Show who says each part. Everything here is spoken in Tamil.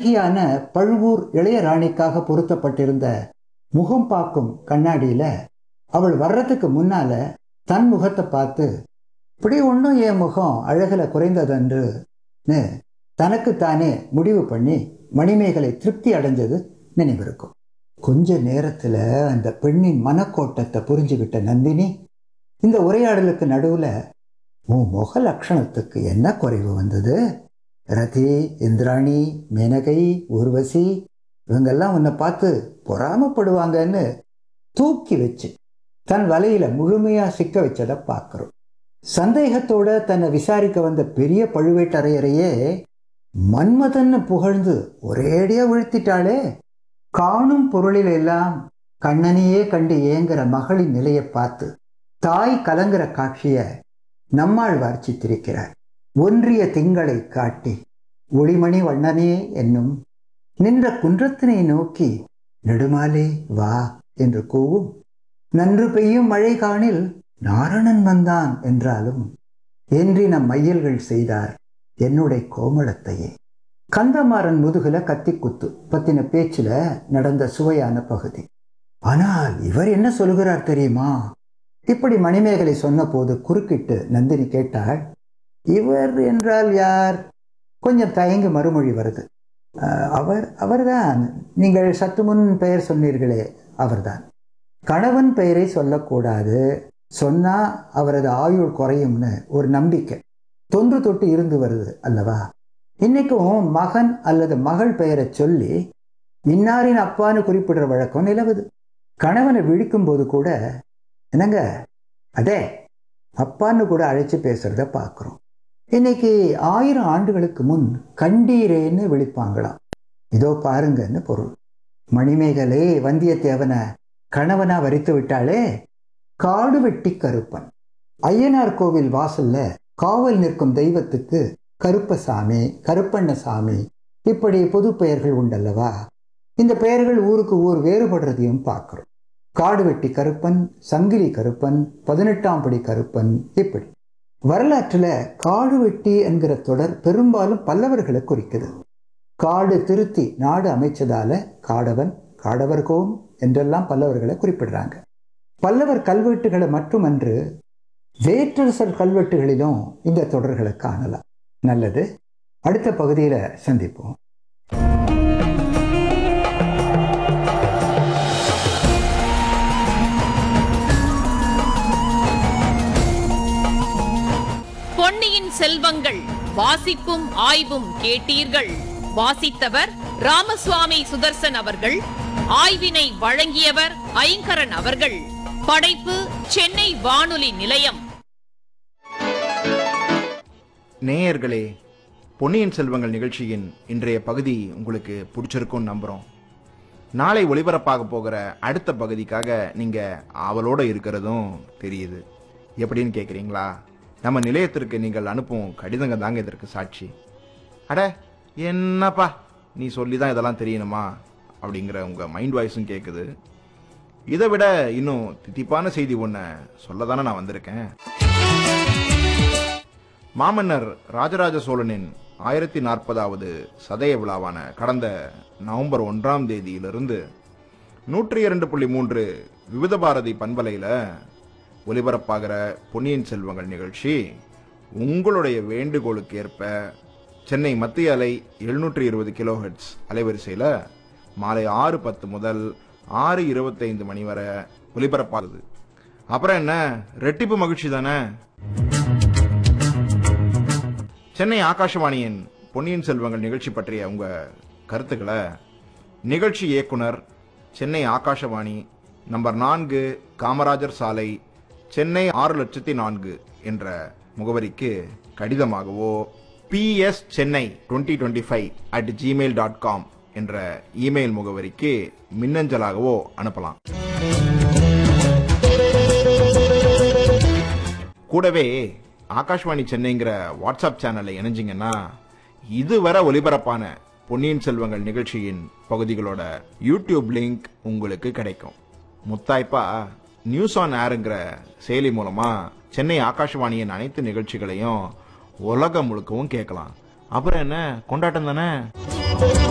Speaker 1: அழகியான பழுவூர் இளையராணிக்காக பொருத்தப்பட்டிருந்த முகம் பார்க்கும் கண்ணாடியில அவள் வர்றதுக்கு முன்னால தன் முகத்தை பார்த்து இப்படி ஒன்றும் என் முகம் அழகுல குறைந்ததென்றுன்னு தனக்குத்தானே முடிவு பண்ணி மணிமேகலை திருப்தி அடைஞ்சது நினைவிருக்கும் கொஞ்ச நேரத்துல அந்த பெண்ணின் மனக்கோட்டத்தை புரிஞ்சுக்கிட்ட நந்தினி இந்த உரையாடலுக்கு நடுவுல உன் முக லட்சணத்துக்கு என்ன குறைவு வந்தது ரதி இந்திராணி மேனகை ஊர்வசி இவங்கெல்லாம் உன்னை பார்த்து பொறாமப்படுவாங்கன்னு தூக்கி வச்சு தன் வலையில முழுமையா சிக்க வச்சதை பார்க்கிறோம் சந்தேகத்தோட தன்னை விசாரிக்க வந்த பெரிய பழுவேட்டரையரையே மன்மதன்னு புகழ்ந்து ஒரேடியா வீழ்த்திட்டாளே காணும் பொருளில் எல்லாம் கண்ணனையே கண்டு ஏங்குற மகளின் நிலையை பார்த்து தாய் கலங்குற காட்சிய நம்மாழ்வார் சித்திரிக்கிறார் ஒன்றிய திங்களை காட்டி ஒளிமணி வண்ணனே என்னும் நின்ற குன்றத்தினை நோக்கி நெடுமாலே வா என்று கூவும் நன்று பெய்யும் மழை காணில் நாரணன் வந்தான் என்றாலும் என்றின மையல்கள் செய்தார் என்னுடைய கோமளத்தையே கந்தமாறன் முதுகுல கத்தி குத்து பத்தின பேச்சுல நடந்த சுவையான பகுதி ஆனால் இவர் என்ன சொல்லுகிறார் தெரியுமா இப்படி மணிமேகலை சொன்னபோது குறுக்கிட்டு நந்தினி கேட்டாள் இவர் என்றால் யார் கொஞ்சம் தயங்கி மறுமொழி வருது அஹ், அவர் அவர்தான் நீங்கள் சற்று முன் பெயர் சொன்னீர்களே அவர்தான் கணவன் பெயரை சொல்லக்கூடாது சொன்னா அவரது ஆயுள் குறையும்னு ஒரு நம்பிக்கை தொன்று தொட்டு இருந்து வருது அல்லவா இன்னைக்கும் மகன் அல்லது மகள் பெயரை சொல்லி இன்னாரின் அப்பான்னு குறிப்பிடுற வழக்கம் நிலவுது கணவனை விழிக்கும் போது கூட என்னங்க அடே அப்பான்னு கூட அழைச்சு பேசுறத பார்க்குறோம் இன்னைக்கு ஆயிரம் ஆண்டுகளுக்கு முன் கண்டீரேன்னு விழிப்பாங்களாம் இதோ பாருங்கன்னு பொருள் மணிமேகலை வந்தியத்தேவனை கணவனா வரித்து விட்டாளே காடு வெட்டி கருப்பன் ஐயனார் கோவில் வாசல்ல காவல் நிற்கும் தெய்வத்துக்கு கருப்பசாமி கருப்பண்ணசாமி இப்படி பொது பெயர்கள் உண்டல்லவா இந்த பெயர்கள் ஊருக்கு ஊர் வேறுபடுறதையும் பார்க்கிறோம் காடு வெட்டி கருப்பன் சங்கிலி கருப்பன் பதினெட்டாம் படி கருப்பன் இப்படி வரலாற்றுல காடு வெட்டி என்கிற தொடர் பெரும்பாலும் பல்லவர்களை குறிக்குது காடு திருத்தி நாடு அமைச்சதால காடவன் காடவர்கோன் என்றெல்லாம் பல்லவர்களை குறிப்பிடுறாங்க பல்லவர் கல்வெட்டுகளை மட்டுமன்று வேற்றரசர் கல்வெட்டுகளிலும் இந்த தொடர்களை காணலாம் நல்லது அடுத்த பகுதியில சந்திப்போம்
Speaker 2: பொன்னியின் செல்வங்கள் வாசிப்பும் ஆய்வும் கேட்டீர்கள் வாசித்தவர் ராமசுவாமி சுதர்சன் அவர்கள் ஆய்வினை வழங்கியவர் ஐங்கரன் அவர்கள் படைப்பு சென்னை வானொலி நிலையம்
Speaker 3: நேயர்களே பொன்னியின் செல்வங்கள் நிகழ்ச்சியின் இன்றைய பகுதி உங்களுக்கு பிடிச்சிருக்கும்னு நம்புகிறோம் நாளை ஒளிபரப்பாக போகிற அடுத்த பகுதிக்காக நீங்கள் ஆவலோட இருக்கிறதும் தெரியுது எப்படின்னு கேட்குறீங்களா நம்ம நிலையத்திற்கு நீங்கள் அனுப்பும் கடிதங்க தாங்க இதற்கு சாட்சி அட என்னப்பா நீ சொல்லி தான் இதெல்லாம் தெரியணுமா அப்படிங்கிற உங்கள் மைண்ட் வாய்ஸும் கேட்குது இதை விட இன்னும் தித்திப்பான செய்தி ஒன்று சொல்ல தானே நான் வந்திருக்கேன் மாமன்னர் ராஜராஜ சோழனின் ஆயிரத்தி நாற்பதாவது சதய விழாவான கடந்த நவம்பர் ஒன்றாம் தேதியிலிருந்து நூற்றி இரண்டு புள்ளி மூன்று விவித பாரதி பண்பலையில் ஒலிபரப்பாகிற பொன்னியின் செல்வங்கள் நிகழ்ச்சி உங்களுடைய வேண்டுகோளுக்கு ஏற்ப சென்னை மத்திய அலை எழுநூற்றி இருபது கிலோஹெட்ஸ் அலைவரிசையில் மாலை ஆறு பத்து முதல் ஆறு இருபத்தைந்து மணி வரை ஒலிபரப்பாகுது அப்புறம் என்ன ரெட்டிப்பு மகிழ்ச்சி தானே சென்னை ஆகாஷவாணியின் பொன்னியின் செல்வங்கள் நிகழ்ச்சி பற்றிய உங்க கருத்துக்களை நிகழ்ச்சி இயக்குனர் சென்னை ஆகாஷவாணி நம்பர் நான்கு காமராஜர் சாலை சென்னை ஆறு லட்சத்தி நான்கு என்ற முகவரிக்கு கடிதமாகவோ P S Chennai twenty twenty five at Gmail dot com என்ற இமெயில் முகவரிக்கு மின்னஞ்சலாகவோ அனுப்பலாம் கூடவே ஆகாஷ்வாணி சென்னைங்கிற வாட்ஸ்அப் சேனல்ல இணைஞ்சிங்கன்னா இதுவரை ஒலிபரப்பான பொன்னியின் செல்வங்கள் நிகழ்ச்சியின் பகுதிகளோட யூடியூப் லிங்க் உங்களுக்கு கிடைக்கும் முத்தாய்ப்பா நியூஸ் ஆன் ஏருங்கிற செயலி மூலமா சென்னை ஆகாஷ்வாணியின் அனைத்து நிகழ்ச்சிகளையும் உலகம் முழுக்கவும் கேட்கலாம் அப்புறம் என்ன கொண்டாட்டம் தானே